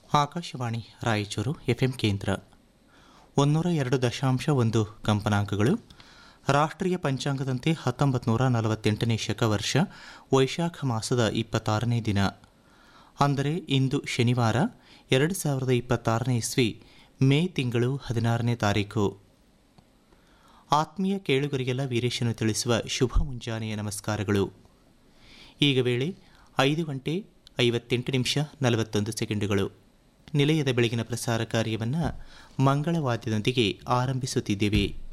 Akashvani Raichur FM ಕೇಂದ್ರ ಒಂದೂರ ಎರಡು ದಶಾಂಶ ಒಂದು ಕಂಪನಾಂಕಗಳು ರಾಷ್ಟ್ರೀಯ ಪಂಚಾಂಗದಂತೆ ಹತ್ತೊಂಬತ್ತು ನೂರ ನಲವತ್ತೆಂಟನೇ ಶಕವರ್ಷ ವೈಶಾಖ ಮಾಸದ ಇಪ್ಪತ್ತಾರನೇ ದಿನ ಅಂದರೆ ಇಂದು ಶನಿವಾರ ಎರಡು ಸಾವಿರದ ಇಪ್ಪತ್ತಾರನೇ ಇಸ್ವಿ ಮೇ ತಿಂಗಳು ಹದಿನಾರನೇ ತಾರೀಕು ಆತ್ಮೀಯ ಕೇಳುಗರಿಗೆಲ್ಲ ವೀರೇಶನು ತಿಳಿಸುವ ಶುಭ ಮುಂಜಾನೆಯ ನಮಸ್ಕಾರಗಳು ಈಗ ವೇಳೆ ಐದು ಗಂಟೆ ಐವತ್ತೆಂಟು ನಿಮಿಷ ನಲವತ್ತೊಂದು ಸೆಕೆಂಡುಗಳು ನಿಲಯದ ಬೆಳಗಿನ ಪ್ರಸಾರ ಕಾರ್ಯವನ್ನು ಮಂಗಳವಾದ್ಯದೊಂದಿಗೆ ಆರಂಭಿಸುತ್ತಿದ್ದೇವೆ